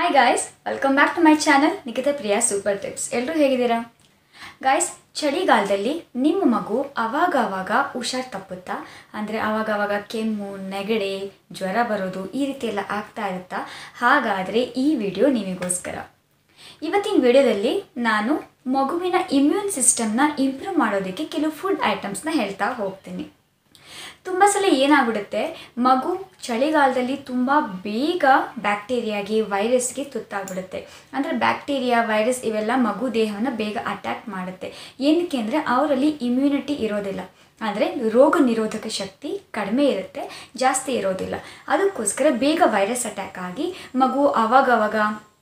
hi guys welcome back to my channel Nikhita Priya super tips ಎಲ್ಲರೂ ಹೇಗಿದ್ದೀರಾ guys ಚಳಿಗಾಲದಲ್ಲಿ ನಿಮ್ಮ ಮಗು ಅವಾಗ ಅವಾಗ ಹುಷಾರು ತಪ್ಪುತ್ತಾ ಅಂದರೆ ಅವಾಗ ಅವಾಗ ಕೆಮ್ಮು ನೆಗಡೆ ಜ್ವರ ಬರೋದು ಈ ರೀತಿ ಎಲ್ಲ ಆಗ್ತಾ ಇರುತ್ತಾ ಹಾಗಾದರೆ ಈ ವಿಡಿಯೋ ನಿಮಗೋಸ್ಕರ ಇವತ್ತಿನ ವಿಡಿಯೋದಲ್ಲಿ ನಾನು ಮಗುವಿನ ಇಮ್ಯೂನ್ ಸಿಸ್ಟಮ್ನ ಇಂಪ್ರೂವ್ ಮಾಡೋದಕ್ಕೆ ಕೆಲವು ಫುಡ್ ಐಟಮ್ಸ್ನ ಹೇಳ್ತಾ ಹೋಗ್ತೀನಿ ತುಂಬ ಸಲ ಏನಾಗ್ಬಿಡುತ್ತೆ ಮಗು ಚಳಿಗಾಲದಲ್ಲಿ ತುಂಬ ಬೇಗ ಬ್ಯಾಕ್ಟೀರಿಯಾಗೆ ವೈರಸ್ಗೆ ತುತ್ತಾಗ್ಬಿಡುತ್ತೆ ಅಂದರೆ ಬ್ಯಾಕ್ಟೀರಿಯಾ ವೈರಸ್ ಇವೆಲ್ಲ ಮಗು ದೇಹವನ್ನು ಬೇಗ ಅಟ್ಯಾಕ್ ಮಾಡುತ್ತೆ ಏನಕ್ಕೆ ಅಂದರೆ ಅವರಲ್ಲಿ ಇಮ್ಯುನಿಟಿ ಇರೋದಿಲ್ಲ ಅಂದರೆ ರೋಗ ನಿರೋಧಕ ಶಕ್ತಿ ಕಡಿಮೆ ಇರುತ್ತೆ ಜಾಸ್ತಿ ಇರೋದಿಲ್ಲ ಅದಕ್ಕೋಸ್ಕರ ಬೇಗ ವೈರಸ್ ಅಟ್ಯಾಕ್ ಆಗಿ ಮಗು ಅವಾಗವಾಗ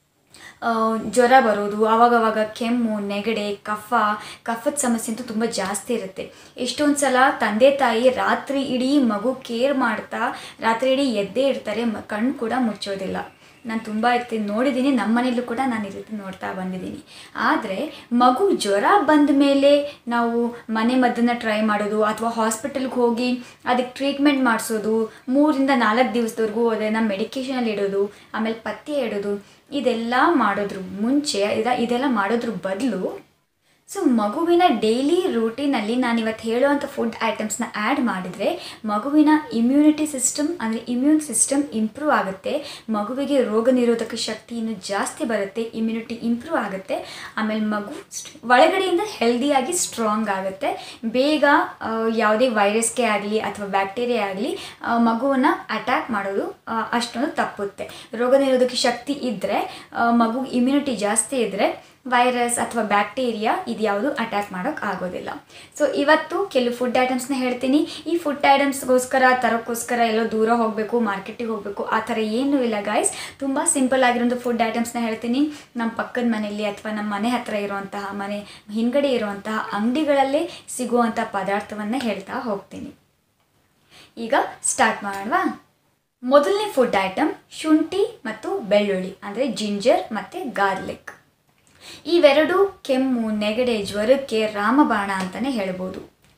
ಆ, ಜ್ವರ ಬರೋದು ಆವಾಗವಾಗ ಕೆಮ್ಮು ನೆಗಡೆ ಕಫ ಕಫದ ಸಮಸ್ಯೆ ಅಂತೂ ತುಂಬ ಜಾಸ್ತಿ ಇರುತ್ತೆ ಎಷ್ಟೊಂದು ಸಲ ತಂದೆ ತಾಯಿ ರಾತ್ರಿ ಇಡೀ ಮಗು ಕೇರ್ ಮಾಡ್ತಾ ರಾತ್ರಿ ಇಡೀ ಎದ್ದೇ ಇರ್ತಾರೆ ಮ ಕಣ್ಣು ಕೂಡ ಮುಚ್ಚೋದಿಲ್ಲ ನಾನು ತುಂಬ ಇರ್ತೀನಿ ನೋಡಿದ್ದೀನಿ ನಮ್ಮ ಮನೇಲೂ ಕೂಡ ನಾನು ಈ ರೀತಿ ನೋಡ್ತಾ ಬಂದಿದ್ದೀನಿ ಆದರೆ ಮಗು ಜ್ವರ ಬಂದ ಮೇಲೆ ನಾವು ಮನೆ ಮದ್ದನ್ನು ಟ್ರೈ ಮಾಡೋದು ಅಥವಾ ಹಾಸ್ಪಿಟಲ್ಗೆ ಹೋಗಿ ಅದಕ್ಕೆ ಟ್ರೀಟ್ಮೆಂಟ್ ಮಾಡಿಸೋದು ಮೂರಿಂದ ನಾಲ್ಕು ದಿವಸದವರೆಗೂ ಅದನ್ನು ಮೆಡಿಕೇಷನಲ್ಲಿ ಇಡೋದು ಆಮೇಲೆ ಪತ್ತೆ ಇಡೋದು ಇದೆಲ್ಲ ಮಾಡೋದ್ರ ಮುಂಚೆ ಇದ ಇದೆಲ್ಲ ಮಾಡೋದ್ರ ಬದಲು ಸೊ ಮಗುವಿನ ಡೈಲಿ ರೂಟೀನಲ್ಲಿ ನಾನು ಇವತ್ತು ಹೇಳುವಂಥ ಫುಡ್ ಐಟಮ್ಸ್ನ ಆ್ಯಡ್ ಮಾಡಿದರೆ ಮಗುವಿನ ಇಮ್ಯುನಿಟಿ ಸಿಸ್ಟಮ್ ಅಂದರೆ ಇಮ್ಯೂನ್ ಸಿಸ್ಟಮ್ ಇಂಪ್ರೂವ್ ಆಗುತ್ತೆ ಮಗುವಿಗೆ ರೋಗ ನಿರೋಧಕ ಶಕ್ತಿ ಇನ್ನೂ ಜಾಸ್ತಿ ಬರುತ್ತೆ ಇಮ್ಯುನಿಟಿ ಇಂಪ್ರೂವ್ ಆಗುತ್ತೆ ಆಮೇಲೆ ಮಗು ಸ್ಟ್- ಒಳಗಡೆಯಿಂದ ಹೆಲ್ದಿಯಾಗಿ ಸ್ಟ್ರಾಂಗ್ ಆಗುತ್ತೆ ಬೇಗ ಆ, ಯಾವುದೇ ವೈರಸ್ಗೆ ಆಗಲಿ ಅಥವಾ ಬ್ಯಾಕ್ಟೀರಿಯಾ ಆಗಲಿ ಮಗುವನ್ನು ಅಟ್ಯಾಕ್ ಮಾಡೋದು ಆ, ಅಷ್ಟೊಂದು ತಪ್ಪುತ್ತೆ ರೋಗ ನಿರೋಧಕ ಶಕ್ತಿ ಇದ್ದರೆ ಮಗು ಇಮ್ಯುನಿಟಿ ಜಾಸ್ತಿ ಇದ್ದರೆ ವೈರಸ್ ಅಥವಾ ಬ್ಯಾಕ್ಟೀರಿಯಾ ಇದು ಯಾವುದು ಅಟ್ಯಾಕ್ ಮಾಡೋಕ್ಕೆ ಆಗೋದಿಲ್ಲ ಸೊ ಇವತ್ತು ಕೆಲವು ಫುಡ್ ಐಟಮ್ಸ್ನ ಹೇಳ್ತೀನಿ ಈ ಫುಡ್ ಐಟಮ್ಸ್ಗೋಸ್ಕರ ತರೋಕ್ಕೋಸ್ಕರ ಎಲ್ಲೋ ದೂರ ಹೋಗಬೇಕು ಮಾರ್ಕೆಟಿಗೆ ಹೋಗಬೇಕು ಆ ಥರ ಏನೂ ಇಲ್ಲ ಗಾಯ್ಸ್ ತುಂಬ ಸಿಂಪಲ್ ಆಗಿರೋಂಥ ಫುಡ್ ಐಟಮ್ಸ್ನ ಹೇಳ್ತೀನಿ ನಮ್ಮ ಪಕ್ಕದ ಮನೆಯಲ್ಲಿ ಅಥವಾ ನಮ್ಮ ಮನೆ ಹತ್ರ ಇರುವಂತಹ ಮನೆ ಹಿಂದ್ಗಡೆ ಇರುವಂತಹ ಅಂಗಡಿಗಳಲ್ಲೇ ಸಿಗುವಂಥ ಪದಾರ್ಥವನ್ನೇ ಹೇಳ್ತಾ ಹೋಗ್ತೀನಿ ಈಗ ಸ್ಟಾರ್ಟ್ ಮಾಡೋಣವಾ ಮೊದಲನೇ ಫುಡ್ ಐಟಮ್ ಶುಂಠಿ ಮತ್ತು ಬೆಳ್ಳುಳ್ಳಿ ಅಂದರೆ ಜಿಂಜರ್ ಮತ್ತು ಗಾರ್ಲಿಕ್ ಇವೆರಡು ಕೆಮ್ಮು ನೆಗಡೆ ಜ್ವರಕ್ಕೆ ರಾಮಬಾಣ ಅಂತಲೇ ಹೇಳ್ಬೋದು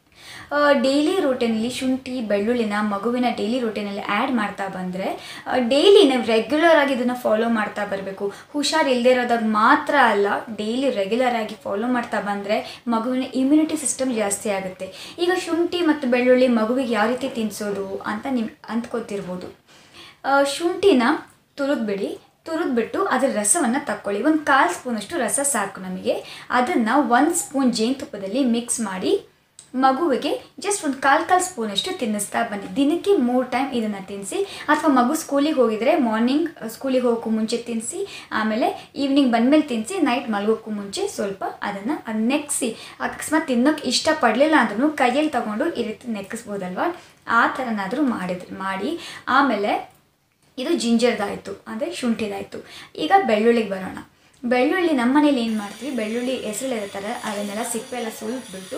ಡೈಲಿ ರೂಟೀನಲ್ಲಿ ಶುಂಠಿ ಬೆಳ್ಳುಳ್ಳಿನ ಮಗುವಿನ ಡೈಲಿ ರೂಟೀನಲ್ಲಿ ಆ್ಯಡ್ ಮಾಡ್ತಾ ಬಂದರೆ ಡೈಲಿ ನಾವು ರೆಗ್ಯುಲರ್ ಆಗಿ ಇದನ್ನು ಫಾಲೋ ಮಾಡ್ತಾ ಬರಬೇಕು ಹುಷಾರು ಇಲ್ಲದೆ ಇರೋದಾಗ ಮಾತ್ರ ಅಲ್ಲ ಡೈಲಿ ರೆಗ್ಯುಲರ್ ಆಗಿ ಫಾಲೋ ಮಾಡ್ತಾ ಬಂದರೆ ಮಗುವಿನ ಇಮ್ಯುನಿಟಿ ಸಿಸ್ಟಮ್ ಜಾಸ್ತಿ ಆಗುತ್ತೆ ಈಗ ಶುಂಠಿ ಮತ್ತು ಬೆಳ್ಳುಳ್ಳಿ ಮಗುವಿಗೆ ಯಾವ ರೀತಿ ತಿನ್ನಿಸೋದು ಅಂತ ನಿಮ್ ಅಂದ್ಕೋತಿರ್ಬೋದು ಆ, ಶುಂಠಿನ ತುರಿದ್ಬಿಡಿ ತುರಿದ್ಬಿಟ್ಟು ಅದರ ರಸವನ್ನು ತಕ್ಕೊಳ್ಳಿ ಒಂದು ಕಾಲು ಸ್ಪೂನಷ್ಟು ರಸ ಸಾಕು ನಮಗೆ ಅದನ್ನು ಒಂದು ಸ್ಪೂನ್ ಜೇನುತುಪ್ಪದಲ್ಲಿ ಮಿಕ್ಸ್ ಮಾಡಿ ಮಗುವಿಗೆ ಜಸ್ಟ್ ಒಂದು ಕಾಲು ಕಾಲು ಸ್ಪೂನಷ್ಟು ತಿನ್ನಿಸ್ತಾ ಬನ್ನಿ ದಿನಕ್ಕೆ ಮೂರು ಟೈಮ್ ಇದನ್ನು ತಿನ್ನಿಸಿ ಅಥವಾ ಮಗು ಸ್ಕೂಲಿಗೆ ಹೋಗಿದ್ರೆ ಮಾರ್ನಿಂಗ್ ಸ್ಕೂಲಿಗೆ ಹೋಗೋಕ್ಕೂ ಮುಂಚೆ ತಿನ್ನಿಸಿ ಆಮೇಲೆ ಈವ್ನಿಂಗ್ ಬಂದಮೇಲೆ ತಿನ್ನಿಸಿ ನೈಟ್ ಮಲಗೋಕ್ಕೂ ಮುಂಚೆ ಸ್ವಲ್ಪ ಅದನ್ನು ಅದು ನೆಕ್ಸಿ ಅಕಸ್ಮಾತ್ ತಿನ್ನೋಕ್ಕೆ ಇಷ್ಟಪಡಲಿಲ್ಲ ಅಂದ್ರೂ ಕೈಯಲ್ಲಿ ತಗೊಂಡು ಈ ರೀತಿ ನೆಕ್ಕಿಸ್ಬೋದಲ್ವಾ ಆ ಥರನಾದರೂ ಮಾಡಿದ್ರೆ ಮಾಡಿ ಆಮೇಲೆ ಇದು ಜಿಂಜರ್ದಾಯಿತು ಅಂದರೆ ಶುಂಠಿದಾಯಿತು ಈಗ ಬೆಳ್ಳುಳ್ಳಿಗೆ ಬರೋಣ ಬೆಳ್ಳುಳ್ಳಿ ನಮ್ಮ ಮನೇಲಿ ಏನು ಮಾಡ್ತೀವಿ ಬೆಳ್ಳುಳ್ಳಿ ಹೆಸರಿರುತ್ತಾರೆ ಅದನ್ನೆಲ್ಲ ಸಿಪ್ಪೆ ಎಲ್ಲ ಸುಲಿದ್ಬಿಟ್ಟು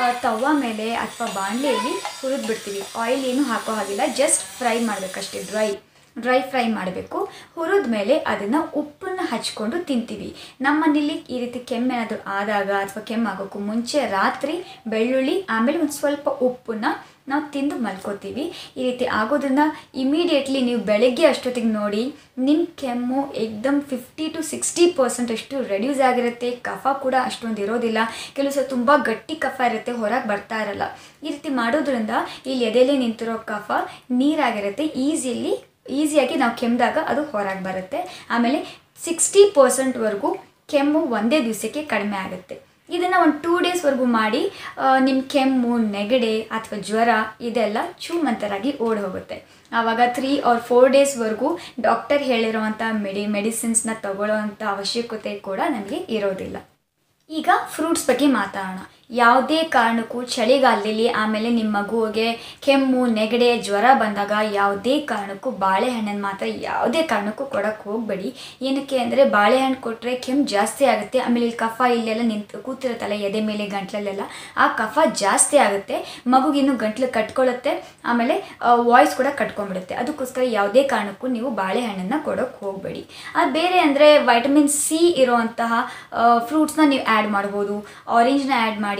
ತವ ಮೇಲೆ ಅಥವಾ ಬಾಣಲೆಯಲ್ಲಿ ಹುರಿದ್ಬಿಡ್ತೀವಿ ಆಯಿಲ್ ಏನು ಹಾಕೋ ಹಾಗಿಲ್ಲ ಜಸ್ಟ್ ಫ್ರೈ ಮಾಡಬೇಕಷ್ಟೇ ಡ್ರೈ ಡ್ರೈ ಫ್ರೈ ಮಾಡಬೇಕು ಹುರಿದ ಮೇಲೆ ಅದನ್ನು ಉಪ್ಪನ್ನು ಹಚ್ಕೊಂಡು ತಿಂತೀವಿ ನಮ್ಮ ಮನೇಲಿ ಈ ರೀತಿ ಕೆಮ್ಮೇನಾದರೂ ಆದಾಗ ಅಥವಾ ಕೆಮ್ಮಾಗೋಕ್ಕೂ ಮುಂಚೆ ರಾತ್ರಿ ಬೆಳ್ಳುಳ್ಳಿ ಆಮೇಲೆ ಒಂದು ಸ್ವಲ್ಪ ಉಪ್ಪನ್ನು ನಾವು ತಿಂದು ಮಲ್ಕೋತೀವಿ ಈ ರೀತಿ ಆಗೋದ್ರಿಂದ ಇಮಿಡಿಯೇಟ್ಲಿ ನೀವು ಬೆಳಗ್ಗೆ ಅಷ್ಟೊತ್ತಿಗೆ ನೋಡಿ ನಿಮ್ಮ ಕೆಮ್ಮು ಏಕ್ದಮ್ ಫಿಫ್ಟಿ ಟು ಸಿಕ್ಸ್ಟಿ ಪರ್ಸೆಂಟ್ ಅಷ್ಟು ರೆಡ್ಯೂಸ್ ಆಗಿರುತ್ತೆ ಕಫ ಕೂಡ ಅಷ್ಟೊಂದು ಇರೋದಿಲ್ಲ ಕೆಲವು ಸಲ ತುಂಬ ಗಟ್ಟಿ ಕಫ ಇರುತ್ತೆ ಹೊರಗೆ ಬರ್ತಾ ಇರಲ್ಲ ಈ ರೀತಿ ಮಾಡೋದ್ರಿಂದ ಇಲ್ಲಿ ಎದೆಲೆ ನಿಂತಿರೋ ಕಫ ನೀರಾಗಿರುತ್ತೆ ಈಸಿಲಿ ಈಸಿಯಾಗಿ ನಾವು ಕೆಮ್ಮಿದಾಗ ಅದು ಹೊರಗೆ ಬರುತ್ತೆ ಆಮೇಲೆ ಸಿಕ್ಸ್ಟಿ ಪರ್ಸೆಂಟ್ವರೆಗೂ ಕೆಮ್ಮು ಒಂದೇ ದಿವಸಕ್ಕೆ ಕಡಿಮೆ ಆಗುತ್ತೆ ಇದನ್ನು ಒಂದು ಟೂ ಡೇಸ್ವರೆಗೂ ಮಾಡಿ ನಿಮ್ಮ ಕೆಮ್ಮು ನೆಗಡೆ ಅಥವಾ ಜ್ವರ ಇದೆಲ್ಲ ಚೂಮಂತರಾಗಿ ಓಡಿ ಹೋಗುತ್ತೆ ಆವಾಗ ತ್ರೀ ಆರ್ ಫೋರ್ ಡೇಸ್ವರೆಗೂ ಡಾಕ್ಟರ್ ಹೇಳಿರೋವಂಥ ಮೆಡಿ ಮೆಡಿಸಿನ್ಸ್ನ ತಗೊಳ್ಳೋವಂಥ ಅವಶ್ಯಕತೆ ಕೂಡ ನಮಗೆ ಇರೋದಿಲ್ಲ ಈಗ ಫ್ರೂಟ್ಸ್ ಬಗ್ಗೆ ಮಾತಾಡೋಣ ಯಾವುದೇ ಕಾರಣಕ್ಕೂ ಚಳಿಗಾಲದಲ್ಲಿ ಆಮೇಲೆ ನಿಮ್ಮ ಮಗುವಿಗೆ ಕೆಮ್ಮು ನೆಗಡೆ ಜ್ವರ ಬಂದಾಗ ಯಾವುದೇ ಕಾರಣಕ್ಕೂ ಬಾಳೆಹಣ್ಣನ್ನು ಮಾತ್ರ ಯಾವುದೇ ಕಾರಣಕ್ಕೂ ಕೊಡೋಕ್ಕೆ ಹೋಗಬೇಡಿ ಏನಕ್ಕೆ ಅಂದರೆ ಬಾಳೆಹಣ್ಣು ಕೊಟ್ಟರೆ ಕೆಮ್ಮು ಜಾಸ್ತಿ ಆಗುತ್ತೆ ಆಮೇಲೆ ಇಲ್ಲಿ ಕಫ ಇಲ್ಲೆಲ್ಲ ನಿಂತು ಕೂತಿರುತ್ತಲ್ಲ ಎದೆ ಮೇಲೆ ಗಂಟ್ಲಲ್ಲೆಲ್ಲ ಆ ಕಫ ಜಾಸ್ತಿ ಆಗುತ್ತೆ ಮಗುಗಿನ್ನು ಗಂಟ್ಲು ಕಟ್ಕೊಳ್ಳುತ್ತೆ ಆಮೇಲೆ ವಾಯ್ಸ್ ಕೂಡ ಕಟ್ಕೊಂಡ್ಬಿಡುತ್ತೆ ಅದಕ್ಕೋಸ್ಕರ ಯಾವುದೇ ಕಾರಣಕ್ಕೂ ನೀವು ಬಾಳೆಹಣ್ಣನ್ನು ಕೊಡೋಕ್ಕೆ ಹೋಗಬೇಡಿ ಅದು ಬೇರೆ ಅಂದರೆ ವೈಟಮಿನ್ ಸಿ ಇರುವಂತಹ ಫ್ರೂಟ್ಸ್ನ ನೀವು ಆ್ಯಡ್ ಮಾಡ್ಬೋದು ಆರೆಂಜ್ನ ಆ್ಯಡ್ ಮಾಡಿ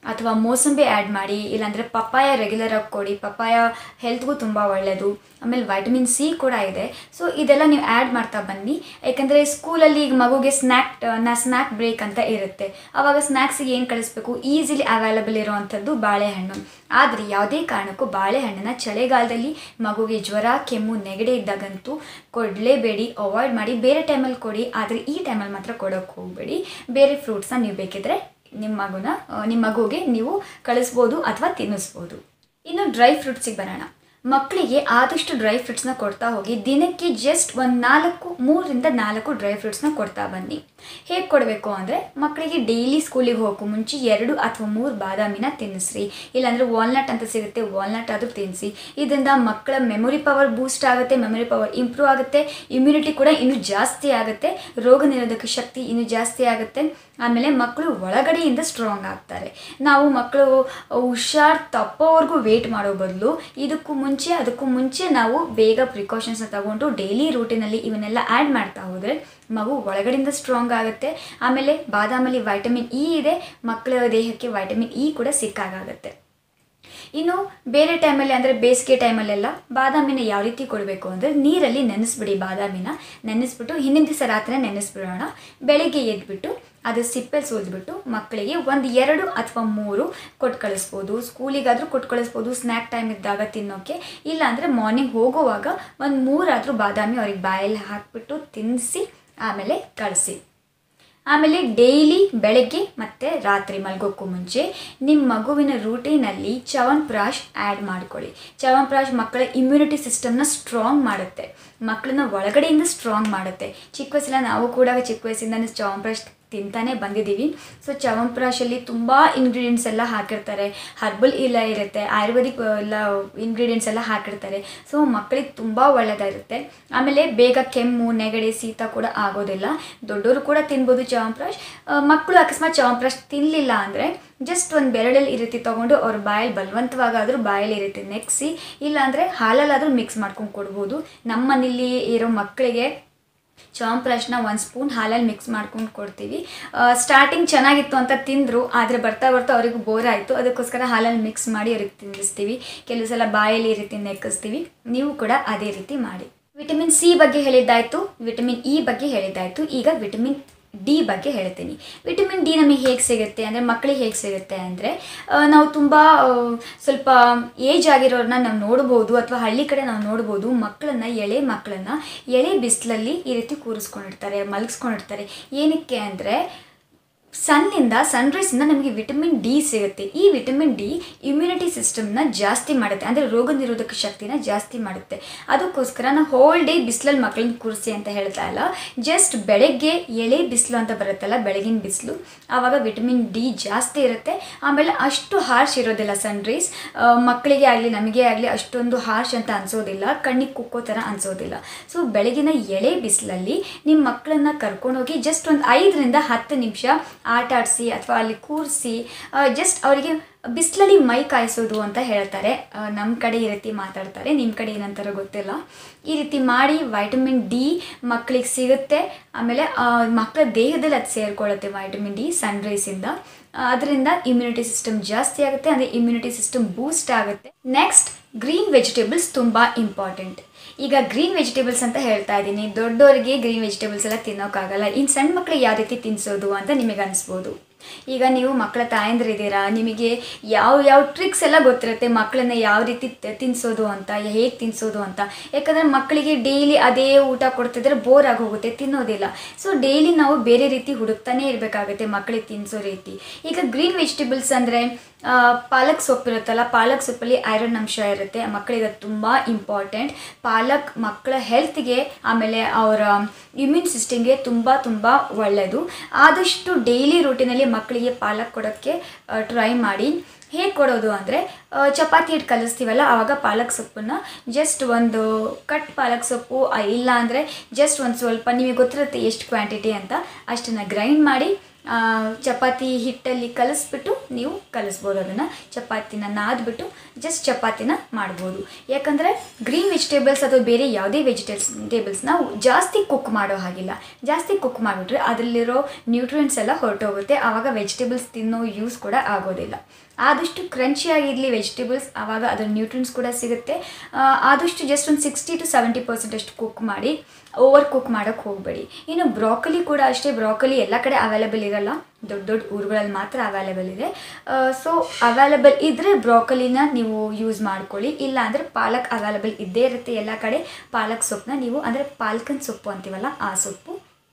ಅಥವಾ ಮೋಸಂಬಿ ಆ್ಯಡ್ ಮಾಡಿ ಇಲ್ಲಾಂದರೆ ಪಪ್ಪಾಯ ರೆಗ್ಯುಲರಾಗಿ ಕೊಡಿ ಪಪ್ಪಾಯ ಹೆಲ್ತ್ಗೂ ತುಂಬ ಒಳ್ಳೆಯದು ಆಮೇಲೆ ವೈಟಮಿನ್ ಸಿ ಕೂಡ ಇದೆ ಸೊ ಇದೆಲ್ಲ ನೀವು ಆ್ಯಡ್ ಮಾಡ್ತಾ ಬನ್ನಿ ಯಾಕಂದರೆ ಸ್ಕೂಲಲ್ಲಿ ಈಗ ಮಗುಗೆ ಸ್ನ್ಯಾಕ್ ನಾ ಸ್ನ್ಯಾಕ್ ಬ್ರೇಕ್ ಅಂತ ಇರುತ್ತೆ ಆವಾಗ ಸ್ನ್ಯಾಕ್ಸಿಗೆ ಏನು ಕಳಿಸ್ಬೇಕು ಈಸಿಲಿ ಅವೈಲಬಲ್ ಇರೋವಂಥದ್ದು ಬಾಳೆಹಣ್ಣು ಆದರೆ ಯಾವುದೇ ಕಾರಣಕ್ಕೂ ಬಾಳೆಹಣ್ಣನ್ನು ಚಳಿಗಾಲದಲ್ಲಿ ಮಗುಗೆ ಜ್ವರ ಕೆಮ್ಮು ನೆಗಡಿ ಇದ್ದಾಗಂತೂ ಕೊಡಲೇಬೇಡಿ ಅವಾಯ್ಡ್ ಮಾಡಿ ಬೇರೆ ಟೈಮಲ್ಲಿ ಕೊಡಿ ಆದರೆ ಈ ಟೈಮಲ್ಲಿ ಮಾತ್ರ ಕೊಡೋಕ್ಕೆ ಹೋಗಬೇಡಿ ಬೇರೆ ಫ್ರೂಟ್ಸ್ನ ನೀವು ಬೇಕಿದ್ರೆ ನಿಮ್ಮ ಮಗುನ ಆ, ನಿಮ್ಮ ಮಗುಗೆ ನೀವು ಕಳಿಸ್ಬೋದು ಅಥವಾ ತಿನ್ನಿಸ್ಬೋದು ಇನ್ನು ಡ್ರೈ ಫ್ರೂಟ್ಸಿಗೆ ಬರೋಣ ಮಕ್ಕಳಿಗೆ ಆದಷ್ಟು ಡ್ರೈ ಫ್ರೂಟ್ಸ್ನ ಕೊಡ್ತಾ ಹೋಗಿ ದಿನಕ್ಕೆ ಜಸ್ಟ್ ಒಂದು ನಾಲ್ಕು ಮೂರರಿಂದ ನಾಲ್ಕು ಡ್ರೈ ಫ್ರೂಟ್ಸ್ನ ಕೊಡ್ತಾ ಬನ್ನಿ ಹೇಗೆ ಕೊಡಬೇಕು ಅಂದರೆ ಮಕ್ಕಳಿಗೆ ಡೈಲಿ ಸ್ಕೂಲಿಗೆ ಹೋಗೋಕ್ಕೂ ಮುಂಚೆ ಎರಡು ಅಥವಾ ಮೂರು ಬಾದಾಮಿನ ತಿನ್ನಿಸ್ರಿ ಇಲ್ಲಾಂದರೆ ವಾಲ್ನಟ್ ಅಂತ ಸಿಗುತ್ತೆ ವಾಲ್ನಟ್ ಆದರೂ ತಿನ್ನಿಸಿ ಇದರಿಂದ ಮಕ್ಕಳ ಮೆಮೊರಿ ಪವರ್ ಬೂಸ್ಟ್ ಆಗುತ್ತೆ ಮೆಮೊರಿ ಪವರ್ ಇಂಪ್ರೂವ್ ಆಗುತ್ತೆ ಇಮ್ಯುನಿಟಿ ಕೂಡ ಇನ್ನೂ ಜಾಸ್ತಿ ಆಗುತ್ತೆ ರೋಗ ನಿರೋಧಕ ಶಕ್ತಿ ಇನ್ನೂ ಜಾಸ್ತಿ ಆಗುತ್ತೆ ಆಮೇಲೆ ಮಕ್ಕಳು ಒಳಗಡೆಯಿಂದ ಸ್ಟ್ರಾಂಗ್ ಆಗ್ತಾರೆ ನಾವು ಮಕ್ಕಳು ಹುಷಾರ್ ತಪ್ಪೋವರೆಗೂ ವೇಟ್ ಮಾಡೋ ಬದಲು ಇದಕ್ಕೂ ಮುಂಚೆ ಅದಕ್ಕೂ ಮುಂಚೆ ನಾವು ಬೇಗ ಪ್ರಿಕಾಷನ್ಸ್ನ ತಗೊಂಡು ಡೈಲಿ ರೂಟೀನಲ್ಲಿ ಇವನ್ನೆಲ್ಲ ಆ್ಯಡ್ ಮಾಡ್ತಾ ಹೋದರೆ ಮಗು ಒಳಗಡೆಯಿಂದ ಸ್ಟ್ರಾಂಗ್ ಆಗುತ್ತೆ ಆಮೇಲೆ ಬಾದಾಮಲ್ಲಿ ವೈಟಮಿನ್ ಇ ಇದೆ ಮಕ್ಕಳ ದೇಹಕ್ಕೆ ವೈಟಮಿನ್ ಇ ಕೂಡ ಸಿಕ್ಕಾಗುತ್ತೆ ಇನ್ನು ಬೇರೆ ಟೈಮಲ್ಲಿ ಅಂದರೆ ಬೇಸಿಗೆ ಟೈಮಲ್ಲೆಲ್ಲ ಬಾದಾಮಿನ ಯಾವ ರೀತಿ ಕೊಡಬೇಕು ಅಂದರೆ ನೀರಲ್ಲಿ ನೆನೆಸ್ಬಿಡಿ ಬಾದಾಮಿನ ನೆನೆಸ್ಬಿಟ್ಟು ಹಿಂದಿನ ದಿವಸ ರಾತ್ರಿ ನೆನೆಸ್ಬಿಡೋಣ ಬೆಳಿಗ್ಗೆ ಎದ್ಬಿಟ್ಟು ಅದು ಸಿಪ್ಪೆ ಸುಲಿದ್ಬಿಟ್ಟು ಮಕ್ಕಳಿಗೆ ಒಂದು ಎರಡು ಅಥವಾ ಮೂರು ಕೊಟ್ಟು ಕಳಿಸ್ಬೋದು ಸ್ಕೂಲಿಗಾದರೂ ಕೊಟ್ಟು ಕಳಿಸ್ಬೋದು ಸ್ನ್ಯಾಕ್ ಟೈಮ್ ಇದ್ದಾಗ ತಿನ್ನೋಕ್ಕೆ ಇಲ್ಲಾಂದರೆ ಮಾರ್ನಿಂಗ್ ಹೋಗುವಾಗ ಒಂದು ಮೂರಾದರೂ ಬಾದಾಮಿ ಅವ್ರಿಗೆ ಬಾಯಲ್ಲಿ ಹಾಕಿಬಿಟ್ಟು ತಿನ್ನಿಸಿ ಆಮೇಲೆ ಕಳಿಸಿ ಆಮೇಲೆ ಡೈಲಿ ಬೆಳಗ್ಗೆ ಮತ್ತು ರಾತ್ರಿ ಮಲಗೋಕ್ಕೂ ಮುಂಚೆ ನಿಮ್ಮ ಮಗುವಿನ ರೂಟೀನಲ್ಲಿ ಚ್ಯವನ್ಪ್ರಾಶ್ ಆ್ಯಡ್ ಮಾಡ್ಕೊಳ್ಳಿ ಚ್ಯವನ್ಪ್ರಾಶ್ ಮಕ್ಕಳ ಇಮ್ಯುನಿಟಿ ಸಿಸ್ಟಮ್ನ ಸ್ಟ್ರಾಂಗ್ ಮಾಡುತ್ತೆ ಮಕ್ಕಳನ್ನ ಒಳಗಡೆಯಿಂದ ಸ್ಟ್ರಾಂಗ್ ಮಾಡುತ್ತೆ ಚಿಕ್ಕ ವಯಸ್ಸಲ್ಲ ನಾವು ಕೂಡ ಚಿಕ್ಕ ವಯಸ್ಸಿಂದನೇ ಚ್ಯವನ್ಪ್ರಾಶ್ ತಿಂತಾನೆ ಬಂದಿದ್ದೀವಿ ಸೊ ಚ್ಯವನ್ಪ್ರಾಶಲ್ಲಿ ತುಂಬ ಇಂಗ್ರೀಡಿಯೆಂಟ್ಸ್ ಎಲ್ಲ ಹಾಕಿರ್ತಾರೆ ಹರ್ಬಲ್ ಇಲ್ಲ ಇರುತ್ತೆ ಆಯುರ್ವೇದಿಕ್ ಎಲ್ಲ ಇಂಗ್ರೀಡಿಯೆಂಟ್ಸ್ ಎಲ್ಲ ಹಾಕಿರ್ತಾರೆ ಸೊ ಮಕ್ಕಳಿಗೆ ತುಂಬ ಒಳ್ಳೆಯದಾಗಿರುತ್ತೆ ಆಮೇಲೆ ಬೇಗ ಕೆಮ್ಮು ನೆಗಡಿ ಶೀತ ಕೂಡ ಆಗೋದಿಲ್ಲ ದೊಡ್ಡವರು ಕೂಡ ತಿನ್ಬೋದು ಚ್ಯವನ್ಪ್ರಾಶ್ ಮಕ್ಕಳು ಅಕಸ್ಮಾತ್ ಚ್ಯವನ್ಪ್ರಾಶ್ ತಿನ್ನಲಿಲ್ಲ ಅಂದರೆ ಜಸ್ಟ್ ಒಂದು ಬೆರಳಲ್ಲಿ ಈ ರೀತಿ ತೊಗೊಂಡು ಅವ್ರ ಬಾಯಲ್ಲಿ ಬಲವಂತವಾಗಾದರೂ ಬಾಯಲ್ಲಿ ಈ ರೀತಿ ನೆಕ್ಸಿ ಇಲ್ಲಾಂದರೆ ಹಾಲಲ್ಲಾದರೂ ಮಿಕ್ಸ್ ಮಾಡ್ಕೊಂಡು ಕೊಡ್ಬೋದು ನಮ್ಮ ಮನೇಲಿ ಇರೋ ಮಕ್ಕಳಿಗೆ ಚಾಂಪ್ರಶ್ನ ಒಂದು ಸ್ಪೂನ್ ಹಾಲಲ್ಲಿ ಮಿಕ್ಸ್ ಮಾಡ್ಕೊಂಡು ಕೊಡ್ತೀವಿ ಸ್ಟಾರ್ಟಿಂಗ್ ಚೆನ್ನಾಗಿತ್ತು ಅಂತ ತಿಂದರು ಆದರೆ ಬರ್ತಾ ಬರ್ತಾ ಅವ್ರಿಗೆ ಬೋರ್ ಆಯಿತು ಅದಕ್ಕೋಸ್ಕರ ಹಾಲಲ್ಲಿ ಮಿಕ್ಸ್ ಮಾಡಿ ಅವ್ರಿಗೆ ತಿನ್ನಿಸ್ತೀವಿ ಕೆಲವು ಸಲ ಬಾಯಲ್ಲಿ ಈ ರೀತಿ ನೆಕ್ಕಿಸ್ತೀವಿ ನೀವು ಕೂಡ ಅದೇ ರೀತಿ ಮಾಡಿ ವಿಟಮಿನ್ ಸಿ ಬಗ್ಗೆ ಹೇಳಿದ್ದಾಯಿತು ವಿಟಮಿನ್ ಇ ಬಗ್ಗೆ ಹೇಳಿದ್ದಾಯಿತು ಈಗ ವಿಟಮಿನ್ ಡಿ ಬಗ್ಗೆ ಹೇಳ್ತೀನಿ ವಿಟಮಿನ್ ಡಿ ನಮಗೆ ಹೇಗೆ ಸಿಗುತ್ತೆ ಅಂದರೆ ಮಕ್ಕಳಿಗೆ ಹೇಗೆ ಸಿಗುತ್ತೆ ಅಂದರೆ ನಾವು ತುಂಬ ಸ್ವಲ್ಪ ಏಜ್ ಆಗಿರೋರನ್ನ ನಾವು ನೋಡ್ಬೋದು ಅಥವಾ ಹಳ್ಳಿ ಕಡೆ ನಾವು ನೋಡ್ಬೋದು ಮಕ್ಕಳನ್ನ ಎಳೆ ಮಕ್ಕಳನ್ನ ಎಳೆ ಬಿಸಿಲಲ್ಲಿ ಈ ರೀತಿ ಕೂರಿಸ್ಕೊಂಡಿರ್ತಾರೆ ಮಲಗಿಸ್ಕೊಂಡಿರ್ತಾರೆ ಏನಕ್ಕೆ ಅಂದರೆ ಸನ್ನಿಂದ ಸನ್ರೈಸಿಂದ ನಮಗೆ ವಿಟಮಿನ್ ಡಿ ಸಿಗುತ್ತೆ ಈ ವಿಟಮಿನ್ ಡಿ ಇಮ್ಯುನಿಟಿ ಸಿಸ್ಟಮ್ನ ಜಾಸ್ತಿ ಮಾಡುತ್ತೆ ಅಂದರೆ ರೋಗ ನಿರೋಧಕ ಶಕ್ತಿನ ಜಾಸ್ತಿ ಮಾಡುತ್ತೆ ಅದಕ್ಕೋಸ್ಕರ ನಾವು ಹೋಲ್ ಡೇ ಬಿಸಿಲಲ್ಲಿ ಮಕ್ಕಳನ್ನ ಕೂರಿಸಿ ಅಂತ ಹೇಳ್ತಾ ಇಲ್ಲ ಜಸ್ಟ್ ಬೆಳಗ್ಗೆ ಎಳೆ ಬಿಸಿಲು ಅಂತ ಬರುತ್ತಲ್ಲ ಬೆಳಗಿನ ಬಿಸಿಲು ಆವಾಗ ವಿಟಮಿನ್ ಡಿ ಜಾಸ್ತಿ ಇರುತ್ತೆ ಆಮೇಲೆ ಅಷ್ಟು ಹಾರ್ಶ್ ಇರೋದಿಲ್ಲ ಸನ್ರೈಸ್ ಮಕ್ಕಳಿಗೆ ಆಗಲಿ ನಮಗೆ ಆಗಲಿ ಅಷ್ಟೊಂದು ಹಾರ್ಶ್ ಅಂತ ಅನಿಸೋದಿಲ್ಲ ಕಣ್ಣಿಗೆ ಕುಕ್ಕೋ ಥರ ಅನಿಸೋದಿಲ್ಲ ಸೊ ಬೆಳಗಿನ ಎಳೆ ಬಿಸಿಲಲ್ಲಿ ನಿಮ್ಮ ಮಕ್ಕಳನ್ನ ಕರ್ಕೊಂಡೋಗಿ ಜಸ್ಟ್ ಒಂದು ಐದರಿಂದ ಹತ್ತು ನಿಮಿಷ ಆಟ ಆಡಿಸಿ ಅಥವಾ ಅಲ್ಲಿ ಕೂರಿಸಿ ಜಸ್ಟ್ ಅವರಿಗೆ ಬಿಸಿಲಲ್ಲಿ ಮೈ ಕಾಯಿಸೋದು ಅಂತ ಹೇಳ್ತಾರೆ ನಮ್ಮ ಕಡೆ ಈ ರೀತಿ ಮಾತಾಡ್ತಾರೆ ನಿಮ್ಮ ಕಡೆ ಏನಂತಾರೋ ಗೊತ್ತಿಲ್ಲ ಈ ರೀತಿ ಮಾಡಿ ವೈಟಮಿನ್ ಡಿ ಮಕ್ಕಳಿಗೆ ಸಿಗುತ್ತೆ ಆಮೇಲೆ ಮಕ್ಕಳ ದೇಹದಲ್ಲಿ ಅದು ಸೇರಿಕೊಳ್ಳುತ್ತೆ ವೈಟಮಿನ್ ಡಿ ಸನ್ರೈಸಿಂದ ಅದರಿಂದ ಇಮ್ಯುನಿಟಿ ಸಿಸ್ಟಮ್ ಜಾಸ್ತಿ ಆಗುತ್ತೆ ಅಂದರೆ ಇಮ್ಯುನಿಟಿ ಸಿಸ್ಟಮ್ ಬೂಸ್ಟ್ ಆಗುತ್ತೆ ನೆಕ್ಸ್ಟ್ ಗ್ರೀನ್ ವೆಜಿಟೇಬಲ್ಸ್ ತುಂಬ ಇಂಪಾರ್ಟೆಂಟ್ ಈಗ ಗ್ರೀನ್ ವೆಜಿಟೇಬಲ್ಸ್ ಅಂತ ಹೇಳ್ತಾ ಇದ್ದೀನಿ ದೊಡ್ಡವರಿಗೆ ಗ್ರೀನ್ ವೆಜಿಟೇಬಲ್ಸ್ ಎಲ್ಲ ತಿನ್ನೋಕ್ಕಾಗಲ್ಲ ಇನ್ನು ಸಣ್ಣ ಮಕ್ಕಳಿಗೆ ಯಾವ ರೀತಿ ತಿನ್ನಿಸೋದು ಅಂತ ನಿಮಗೆ ಅನಿಸ್ಬೋದು ಈಗ ನೀವು ಮಕ್ಕಳ ತಾಯಂದ್ರಿದ್ದೀರಾ ನಿಮಗೆ ಯಾವ ಯಾವ ಟ್ರಿಕ್ಸ್ ಎಲ್ಲ ಗೊತ್ತಿರುತ್ತೆ ಮಕ್ಕಳನ್ನ ಯಾವ ರೀತಿ ತಿನ್ನಿಸೋದು ಅಂತ ಹೇಗೆ ತಿನ್ನಿಸೋದು ಅಂತ ಯಾಕಂದರೆ ಮಕ್ಕಳಿಗೆ ಡೈಲಿ ಅದೇ ಊಟ ಕೊಡ್ತಿದ್ರೆ ಬೋರ್ ಆಗಿ ಹೋಗುತ್ತೆ ತಿನ್ನೋದಿಲ್ಲ ಸೊ ಡೈಲಿ ನಾವು ಬೇರೆ ರೀತಿ ಹುಡುಕ್ತಾನೆ ಇರಬೇಕಾಗುತ್ತೆ ಮಕ್ಕಳಿಗೆ ತಿನ್ನಿಸೋ ರೀತಿ ಈಗ ಗ್ರೀನ್ ವೆಜಿಟೇಬಲ್ಸ್ ಅಂದರೆ ಪಾಲಕ್ ಸೊಪ್ಪು ಇರುತ್ತಲ್ಲ ಪಾಲಕ್ ಸೊಪ್ಪಲ್ಲಿ ಐರನ್ ಅಂಶ ಇರುತ್ತೆ ಮಕ್ಕಳಿಗೆ ಅದು ತುಂಬ ಇಂಪಾರ್ಟೆಂಟ್ ಪಾಲಕ್ ಮಕ್ಕಳ ಹೆಲ್ತ್ಗೆ ಆಮೇಲೆ ಅವರ ಇಮ್ಯೂನ್ ಸಿಸ್ಟಮ್ಗೆ ತುಂಬ ತುಂಬ ಒಳ್ಳೆಯದು ಆದಷ್ಟು ಡೈಲಿ ರೂಟೀನಲ್ಲಿ ಮಕ್ಕಳಿಗೆ ಪಾಲಕ್ ಕೊಡೋಕ್ಕೆ ಟ್ರೈ ಮಾಡಿ ಹೇಗೆ ಕೊಡೋದು ಅಂದರೆ ಚಪಾತಿ ಹಿಟ್ಟು ಕಲಿಸ್ತೀವಲ್ಲ ಆವಾಗ ಪಾಲಕ್ ಸೊಪ್ಪನ್ನು ಜಸ್ಟ್ ಒಂದು ಕಟ್ ಪಾಲಕ್ ಸೊಪ್ಪು ಇಲ್ಲ ಅಂದರೆ ಜಸ್ಟ್ ಒಂದು ಸ್ವಲ್ಪ ನಿಮಗೆ ಗೊತ್ತಿರುತ್ತೆ ಎಷ್ಟು ಕ್ವಾಂಟಿಟಿ ಅಂತ ಅಷ್ಟನ್ನು ಗ್ರೈಂಡ್ ಮಾಡಿ ಆ, ಚಪಾತಿ ಹಿಟ್ಟಲ್ಲಿ ಕಲಿಸ್ಬಿಟ್ಟು ನೀವು ಕಲಿಸ್ಬೋದು ಅದನ್ನು ಚಪಾತಿನ ನಾದ್ಬಿಟ್ಟು ಜಸ್ಟ್ ಚಪಾತಿನ ಮಾಡ್ಬೋದು ಯಾಕಂದರೆ ಗ್ರೀನ್ ವೆಜಿಟೇಬಲ್ಸ್ ಅಥವಾ ಬೇರೆ ಯಾವುದೇ ವೆಜಿಟೇಬಲ್ಸ್ ಟೇಬಲ್ಸ್ನ ಜಾಸ್ತಿ ಕುಕ್ ಮಾಡೋ ಹಾಗಿಲ್ಲ ಜಾಸ್ತಿ ಕುಕ್ ಮಾಡಿಬಿಟ್ರೆ ಅದರಲ್ಲಿರೋ ನ್ಯೂಟ್ರಿಯೆಂಟ್ಸ್ ಎಲ್ಲ ಹೊರಟೋಗುತ್ತೆ ಆವಾಗ ವೆಜಿಟೇಬಲ್ಸ್ ತಿನ್ನೋ ಯೂಸ್ ಕೂಡ ಆಗೋದಿಲ್ಲ ಆದಷ್ಟು ಕ್ರಂಚಿಯಾಗಿರಲಿ ವೆಜಿಟೇಬಲ್ಸ್ ಆವಾಗ ಅದರ ನ್ಯೂಟ್ರಿಯೆಂಟ್ಸ್ ಕೂಡ ಸಿಗುತ್ತೆ ಆ, ಆದಷ್ಟು ಜಸ್ಟ್ ಒಂದು ಸಿಕ್ಸ್ಟಿ ಟು ಸೆವೆಂಟಿ ಪರ್ಸೆಂಟ್ ಅಷ್ಟು ಕುಕ್ ಮಾಡಿ ಓವರ್ ಕುಕ್ ಮಾಡೋಕ್ಕೆ ಹೋಗಬೇಡಿ ಇನ್ನು ಬ್ರಾಕಲಿ ಕೂಡ ಅಷ್ಟೇ ಬ್ರಾಕಲಿ ಎಲ್ಲ ಕಡೆ ಅವೈಲೇಬಲ್ ಇರಲ್ಲ ದೊಡ್ಡ ದೊಡ್ಡ ಊರುಗಳಲ್ಲಿ ಮಾತ್ರ ಅವೈಲೇಬಲ್ ಇದೆ ಸೊ ಅವೈಲೇಬಲ್ ಇದ್ದರೆ ಬ್ರಾಕಲಿನ ನೀವು ಯೂಸ್ ಮಾಡ್ಕೊಳ್ಳಿ ಇಲ್ಲ ಅಂದರೆ ಪಾಲಕ್ ಅವೈಲೇಬಲ್ ಇದ್ದೇ ಇರುತ್ತೆ ಎಲ್ಲ ಕಡೆ ಪಾಲಕ್ ಸೊಪ್ಪನ್ನ ನೀವು ಅಂದರೆ ಪಾಲ್ಕನ್ ಸೊಪ್ಪು ಅಂತೀವಲ್ಲ ಆ ಸೊಪ್ಪು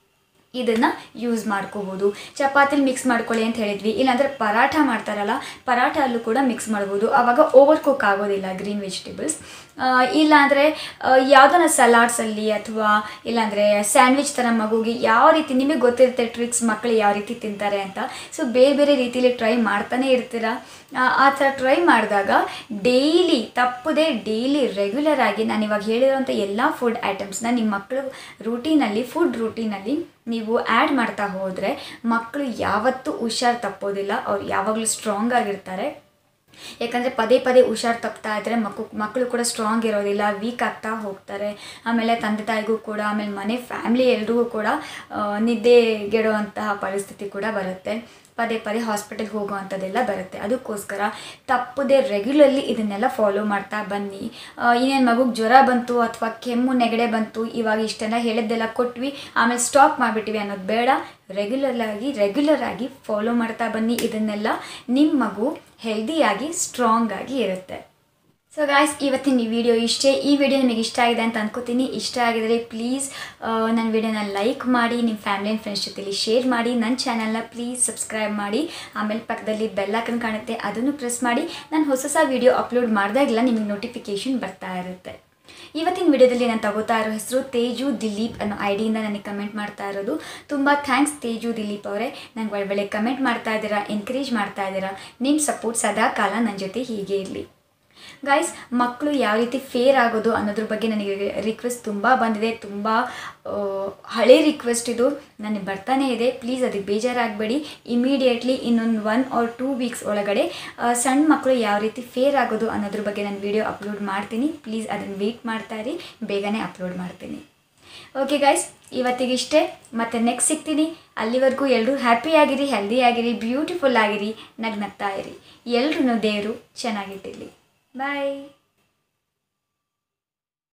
ಇದನ್ನು ಯೂಸ್ ಮಾಡ್ಕೋಬೋದು ಚಪಾತಿಲಿ ಮಿಕ್ಸ್ ಮಾಡ್ಕೊಳ್ಳಿ ಅಂತ ಹೇಳಿದ್ವಿ ಇಲ್ಲಾಂದರೆ ಪರಾಠ ಮಾಡ್ತಾರಲ್ಲ ಪರಾಠ ಅಲ್ಲೂ ಕೂಡ ಮಿಕ್ಸ್ ಮಾಡ್ಬೋದು ಆವಾಗ ಓವರ್ ಕುಕ್ ಆಗೋದಿಲ್ಲ ಗ್ರೀನ್ ವೆಜಿಟೇಬಲ್ಸ್ ಇಲ್ಲಾಂದರೆ ಯಾವುದನ್ನ ಸಲಾಡ್ಸಲ್ಲಿ ಅಥವಾ ಇಲ್ಲಾಂದರೆ ಸ್ಯಾಂಡ್ವಿಚ್ ಥರ ಮಗುಗೆ ಯಾವ ರೀತಿ ನಿಮಗೆ ಗೊತ್ತಿರುತ್ತೆ ಟ್ರಿಕ್ಸ್ ಮಕ್ಕಳು ಯಾವ ರೀತಿ ತಿಂತಾರೆ ಅಂತ ಸೊ ಬೇರೆ ಬೇರೆ ರೀತಿಯಲ್ಲಿ ಟ್ರೈ ಮಾಡ್ತಾನೆ ಇರ್ತೀರ ಆ, ಆ ಥರ ಟ್ರೈ ಮಾಡಿದಾಗ ಡೈಲಿ ತಪ್ಪದೆ ಡೈಲಿ ರೆಗ್ಯುಲರ್ ಆಗಿ ನಾನು ಇವಾಗ ಹೇಳಿರೋಂಥ ಎಲ್ಲ ಫುಡ್ ಐಟಮ್ಸ್ನ ನಿಮ್ಮ ಮಕ್ಕಳು ರೂಟೀನಲ್ಲಿ ಫುಡ್ ರೂಟೀನಲ್ಲಿ ನೀವು ಆ್ಯಡ್ ಮಾಡ್ತಾ ಹೋದರೆ ಮಕ್ಕಳು ಯಾವತ್ತೂ ಹುಷಾರು ತಪ್ಪೋದಿಲ್ಲ ಅವ್ರು ಯಾವಾಗಲೂ ಸ್ಟ್ರಾಂಗ್ ಆಗಿರ್ತಾರೆ ಯಾಕಂದರೆ ಪದೇ ಪದೇ ಹುಷಾರು ತಪ್ತಾ ಇದ್ದರೆ ಮಕ್ಕಳು ಮಕ್ಕಳು ಕೂಡ ಸ್ಟ್ರಾಂಗ್ ಇರೋದಿಲ್ಲ ವೀಕ್ ಆಗ್ತಾ ಹೋಗ್ತಾರೆ ಆಮೇಲೆ ತಂದೆ ತಾಯಿಗೂ ಕೂಡ ಆಮೇಲೆ ಮನೆ ಫ್ಯಾಮ್ಲಿ ಎಲ್ರಿಗೂ ಕೂಡ ಆ, ನಿದ್ದೆಗೆಡುವಂತಹ ಪರಿಸ್ಥಿತಿ ಕೂಡ ಬರುತ್ತೆ ಪದೇ ಪದೇ ಹಾಸ್ಪಿಟಲ್ಗೆ ಹೋಗುವಂಥದ್ದೆಲ್ಲ ಬರುತ್ತೆ ಅದಕ್ಕೋಸ್ಕರ ತಪ್ಪದೆ ರೆಗ್ಯುಲರ್ಲಿ ಇದನ್ನೆಲ್ಲ ಫಾಲೋ ಮಾಡ್ತಾ ಬನ್ನಿ ಇನ್ನೇನು ಮಗುಗೆ ಜ್ವರ ಬಂತು ಅಥವಾ ಕೆಮ್ಮು ನೆಗಡೆ ಬಂತು ಇವಾಗ ಇಷ್ಟೆಲ್ಲ ಹೇಳಿದ್ದೆಲ್ಲ ಕೊಟ್ವಿ ಆಮೇಲೆ ಸ್ಟಾಪ್ ಮಾಡಿಬಿಟ್ಟಿವಿ ಅನ್ನೋದು ಬೇಡ ರೆಗ್ಯುಲರ್ ಆಗಿ ರೆಗ್ಯುಲರ್ ಆಗಿ ಫಾಲೋ ಮಾಡ್ತಾ ಬನ್ನಿ ಇದನ್ನೆಲ್ಲ ನಿಮ್ಮ ಮಗು ಹೆಲ್ದಿಯಾಗಿ ಸ್ಟ್ರಾಂಗ್ ಆಗಿ ಇರುತ್ತೆ ಸೊ ಗಾಯ್ಸ್ ಇವತ್ತಿನ ಈ ವಿಡಿಯೋ ಇಷ್ಟೇ ಈ ವಿಡಿಯೋ ನಿಮಗೆ ಇಷ್ಟ ಆಗಿದೆ ಅಂತ ಅನ್ಕೋತೀನಿ ಇಷ್ಟ ಆಗಿದರೆ ಪ್ಲೀಸ್ ನನ್ನ ವಿಡಿಯೋನ ಲೈಕ್ ಮಾಡಿ ನಿಮ್ಮ ಫ್ಯಾಮಿಲಿ ಆ್ಯಂಡ್ ಫ್ರೆಂಡ್ಸ್ ಜೊತೆಲಿ ಶೇರ್ ಮಾಡಿ ನನ್ನ ಚಾನಲ್ನ ಪ್ಲೀಸ್ ಸಬ್ಸ್ಕ್ರೈಬ್ ಮಾಡಿ ಆಮೇಲೆ ಪಕ್ಕದಲ್ಲಿ ಬೆಲ್ಲೈಕನ್ ಕಾಣುತ್ತೆ ಅದನ್ನು ಪ್ರೆಸ್ ಮಾಡಿ ನಾನು ಹೊಸ ಹೊಸ ವಿಡಿಯೋ ಅಪ್ಲೋಡ್ ಮಾಡಿದಾಗೆಲ್ಲ ನಿಮಗೆ ನೋಟಿಫಿಕೇಷನ್ ಬರ್ತಾ ಇರುತ್ತೆ ಇವತ್ತಿನ ವಿಡಿಯೋದಲ್ಲಿ ನಾನು ತಗೋತಾ ಇರೋ ಹೆಸರು ತೇಜು ದಿಲೀಪ್ ಅನ್ನೋ ಐ ಡಿಯಿಂದ ನನಗೆ ಕಮೆಂಟ್ ಮಾಡ್ತಾ ಇರೋದು ತುಂಬ ಥ್ಯಾಂಕ್ಸ್ ತೇಜು ದಿಲೀಪ್ ಅವರೇ ನಂಗೆ ಒಳ್ಳೆ ಒಳ್ಳೆ ಕಮೆಂಟ್ ಮಾಡ್ತಾ ಇದ್ದೀರಾ ಎನ್ಕರೇಜ್ ಮಾಡ್ತಾ ಇದ್ದೀರಾ ನಿಮ್ಮ ಸಪೋರ್ಟ್ ಸದಾ ಕಾಲ ನನ್ನ ಜೊತೆ ಹೀಗೆ ಇರಲಿ ಗೈಸ್ ಮಕ್ಕಳು ಯಾವ ರೀತಿ ಫೇರ್ ಆಗೋದು ಅನ್ನೋದ್ರ ಬಗ್ಗೆ ನನಗೆ ರಿಕ್ವೆಸ್ಟ್ ತುಂಬ ಬಂದಿದೆ ತುಂಬ ಆ, ಹಳೆ ರಿಕ್ವೆಸ್ಟ್ ಇದು ನನಗೆ ಬರ್ತಾನೆ ಇದೆ ಪ್ಲೀಸ್ ಅದಕ್ಕೆ ಬೇಜಾರಾಗಬೇಡಿ ಇಮಿಡಿಯೇಟ್ಲಿ ಇನ್ನೊಂದು ಒನ್ ಆರ್ ಟೂ ವೀಕ್ಸ್ ಒಳಗಡೆ ಆ, ಸಣ್ಣ ಮಕ್ಕಳು ಯಾವ ರೀತಿ ಫೇರ್ ಆಗೋದು ಅನ್ನೋದ್ರ ಬಗ್ಗೆ ನಾನು ವಿಡಿಯೋ ಅಪ್ಲೋಡ್ ಮಾಡ್ತೀನಿ ಪ್ಲೀಸ್ ಅದನ್ನು ವೆಯ್ಟ್ ಮಾಡ್ತಾ ಇರಿ ಬೇಗನೆ ಅಪ್ಲೋಡ್ ಮಾಡ್ತೀನಿ ಓಕೆ ಗೈಸ್ ಇವತ್ತಿಗಿಷ್ಟೇ ಮತ್ತೆ ನೆಕ್ಸ್ಟ್ ಸಿಗ್ತೀನಿ ಅಲ್ಲಿವರೆಗೂ ಎಲ್ಲರೂ ಹ್ಯಾಪಿ ಆಗಿರಿ ಹೆಲ್ದಿ ಆಗಿರಿ ಬ್ಯೂಟಿಫುಲ್ ಆಗಿರಿ ನಗ್ನಗ್ತಾ ಇರಿ ಎಲ್ರೂ ದೇವರು ಚೆನ್ನಾಗಿಟ್ಟಿರಲಿ ಬಾಯ್